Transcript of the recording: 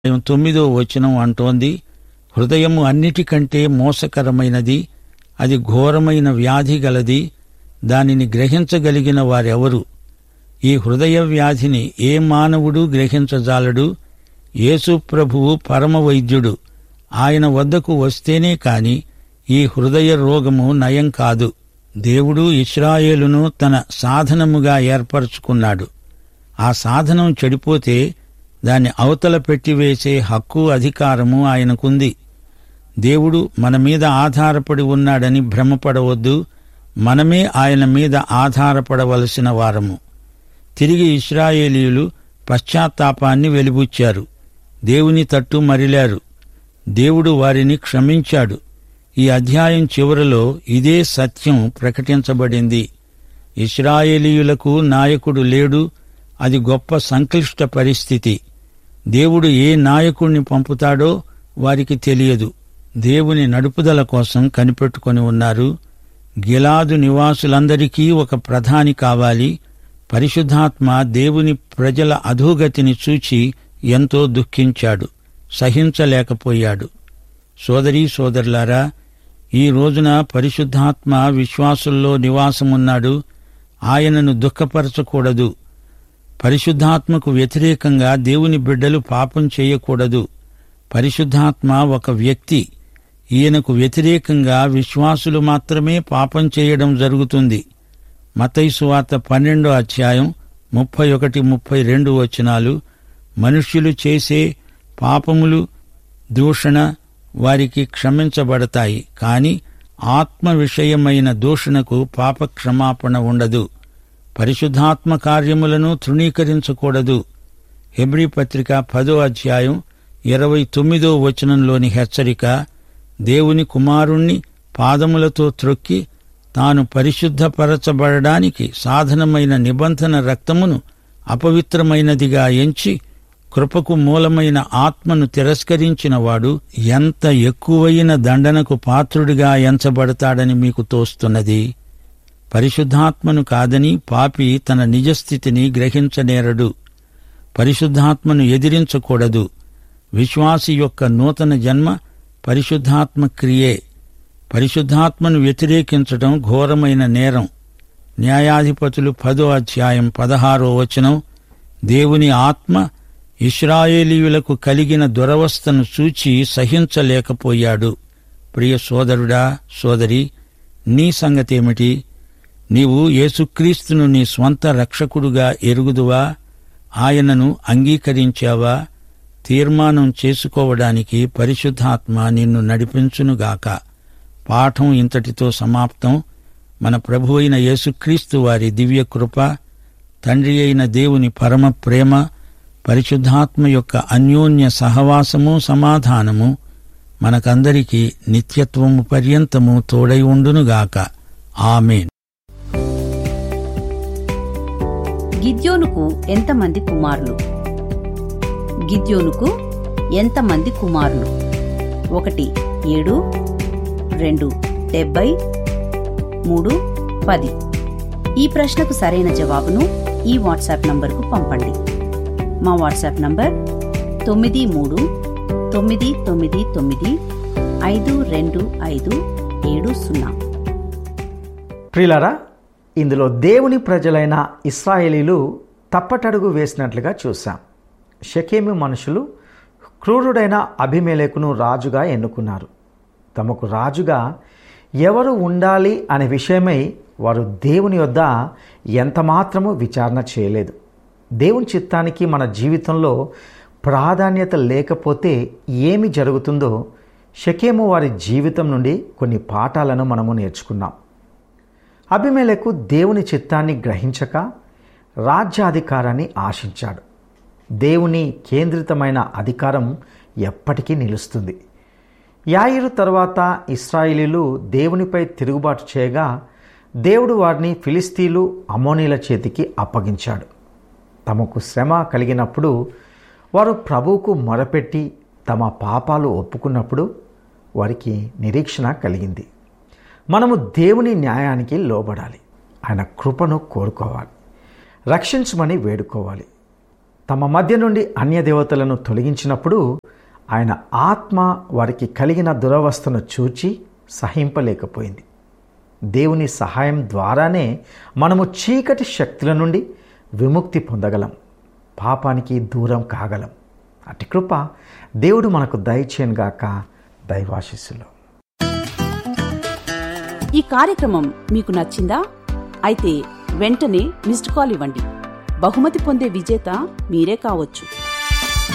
అధ్యాయం తొమ్మిదో వచనం అంటోంది హృదయము అన్నిటికంటే మోసకరమైనది అది ఘోరమైన వ్యాధి గలది దానిని గ్రహించగలిగిన వారెవరు ఈ హృదయ వ్యాధిని ఏ మానవుడు గ్రహించజాలడు యేసు ప్రభువు పరమ వైద్యుడు ఆయన వద్దకు వస్తేనే కాని ఈ హృదయ రోగము నయం కాదు దేవుడు ఇస్రాయేలును తన సాధనముగా ఏర్పరచుకున్నాడు ఆ సాధనం చెడిపోతే దాన్ని అవతల పెట్టివేసే హక్కు అధికారము ఆయనకుంది దేవుడు మన మీద ఆధారపడి ఉన్నాడని భ్రమపడవద్దు మనమే ఆయన మీద ఆధారపడవలసిన వారము తిరిగి ఇస్రాయేలీయులు పశ్చాత్తాపాన్ని వెలిబుచ్చారు దేవుని తట్టు మరిలారు దేవుడు వారిని క్షమించాడు ఈ అధ్యాయం చివరలో ఇదే సత్యం ప్రకటించబడింది ఇస్రాయేలీయులకు నాయకుడు లేడు అది గొప్ప సంక్లిష్ట పరిస్థితి దేవుడు ఏ నాయకుణ్ణి పంపుతాడో వారికి తెలియదు దేవుని నడుపుదల కోసం కనిపెట్టుకొని ఉన్నారు గిలాదు నివాసులందరికీ ఒక ప్రధాని కావాలి పరిశుద్ధాత్మ దేవుని ప్రజల అధోగతిని చూచి ఎంతో దుఃఖించాడు సహించలేకపోయాడు సోదరీ సోదరులారా ఈ రోజున పరిశుద్ధాత్మ విశ్వాసుల్లో నివాసమున్నాడు ఆయనను దుఃఖపరచకూడదు పరిశుద్ధాత్మకు వ్యతిరేకంగా దేవుని బిడ్డలు పాపం చేయకూడదు పరిశుద్ధాత్మ ఒక వ్యక్తి ఈయనకు వ్యతిరేకంగా విశ్వాసులు మాత్రమే పాపం చేయడం జరుగుతుంది మతైసు వార్త పన్నెండో అధ్యాయం ముప్పై ఒకటి ముప్పై రెండు వచనాలు మనుష్యులు చేసే పాపములు దూషణ వారికి క్షమించబడతాయి కాని ఆత్మ విషయమైన దూషణకు పాప క్షమాపణ ఉండదు పరిశుద్ధాత్మ కార్యములను తృణీకరించకూడదు హెబ్రీ పత్రిక పదో అధ్యాయం ఇరవై తొమ్మిదో వచనంలోని హెచ్చరిక దేవుని కుమారుణ్ణి పాదములతో త్రొక్కి తాను పరిశుద్ధపరచబడడానికి సాధనమైన నిబంధన రక్తమును అపవిత్రమైనదిగా ఎంచి కృపకు మూలమైన ఆత్మను తిరస్కరించిన వాడు ఎంత ఎక్కువైన దండనకు పాత్రుడిగా ఎంచబడతాడని మీకు తోస్తున్నది పరిశుద్ధాత్మను కాదని పాపి తన నిజస్థితిని గ్రహించనేరడు పరిశుద్ధాత్మను ఎదిరించకూడదు విశ్వాసి యొక్క నూతన జన్మ పరిశుద్ధాత్మ క్రియే పరిశుద్ధాత్మను వ్యతిరేకించటం ఘోరమైన నేరం న్యాయాధిపతులు పదో అధ్యాయం పదహారో వచనం దేవుని ఆత్మ ఇస్రాయేలీయులకు కలిగిన దురవస్థను చూచి సహించలేకపోయాడు ప్రియ సోదరుడా సోదరి నీ సంగతేమిటి నీవు యేసుక్రీస్తును నీ స్వంత రక్షకుడుగా ఎరుగుదువా ఆయనను అంగీకరించావా తీర్మానం చేసుకోవడానికి పరిశుద్ధాత్మ నిన్ను నడిపించునుగాక పాఠం ఇంతటితో సమాప్తం మన ప్రభు అయిన యేసుక్రీస్తు వారి దివ్య కృప తండ్రి అయిన దేవుని పరమ ప్రేమ పరిశుద్ధాత్మ యొక్క అన్యోన్య సహవాసము సమాధానము మనకందరికీ నిత్యత్వము పర్యంతము తోడై ఉండునుగాక ఆమెన్ గిద్యోనుకు ఎంతమంది కుమారులు గిద్యోనుకు ఎంతమంది కుమారులు ఒకటి ఏడు రెండు డెబ్బై మూడు పది ఈ ప్రశ్నకు సరైన జవాబును ఈ వాట్సాప్ నంబర్కు పంపండి మా వాట్సాప్ నంబర్ తొమ్మిది మూడు తొమ్మిది తొమ్మిది తొమ్మిది ఐదు రెండు ఐదు ఏడు సున్నా ప్రియులారా ఇందులో దేవుని ప్రజలైన ఇస్రాయేలీలు తప్పటడుగు వేసినట్లుగా చూశాం షకేమి మనుషులు క్రూరుడైన అభిమేలేకును రాజుగా ఎన్నుకున్నారు తమకు రాజుగా ఎవరు ఉండాలి అనే విషయమై వారు దేవుని యొద్ద ఎంతమాత్రము విచారణ చేయలేదు దేవుని చిత్తానికి మన జీవితంలో ప్రాధాన్యత లేకపోతే ఏమి జరుగుతుందో షకేము వారి జీవితం నుండి కొన్ని పాఠాలను మనము నేర్చుకున్నాం అభిమేలకు దేవుని చిత్తాన్ని గ్రహించక రాజ్యాధికారాన్ని ఆశించాడు దేవుని కేంద్రితమైన అధికారం ఎప్పటికీ నిలుస్తుంది యాయిరు తర్వాత ఇస్రాయిలీలు దేవునిపై తిరుగుబాటు చేయగా దేవుడు వారిని ఫిలిస్తీన్లు అమోనీల చేతికి అప్పగించాడు తమకు శ్రమ కలిగినప్పుడు వారు ప్రభువుకు మొరపెట్టి తమ పాపాలు ఒప్పుకున్నప్పుడు వారికి నిరీక్షణ కలిగింది మనము దేవుని న్యాయానికి లోబడాలి ఆయన కృపను కోరుకోవాలి రక్షించమని వేడుకోవాలి తమ మధ్య నుండి అన్య దేవతలను తొలగించినప్పుడు ఆయన ఆత్మ వారికి కలిగిన దురవస్థను చూచి సహింపలేకపోయింది దేవుని సహాయం ద్వారానే మనము చీకటి శక్తుల నుండి విముక్తి పొందగలం పాపానికి దూరం కాగలం అటు కృప దేవుడు మనకు దయచేయనుగాక దైవాశిస్సులో ఈ కార్యక్రమం మీకు నచ్చిందా అయితే వెంటనే మిస్డ్ కాల్ ఇవ్వండి బహుమతి పొందే విజేత మీరే కావచ్చు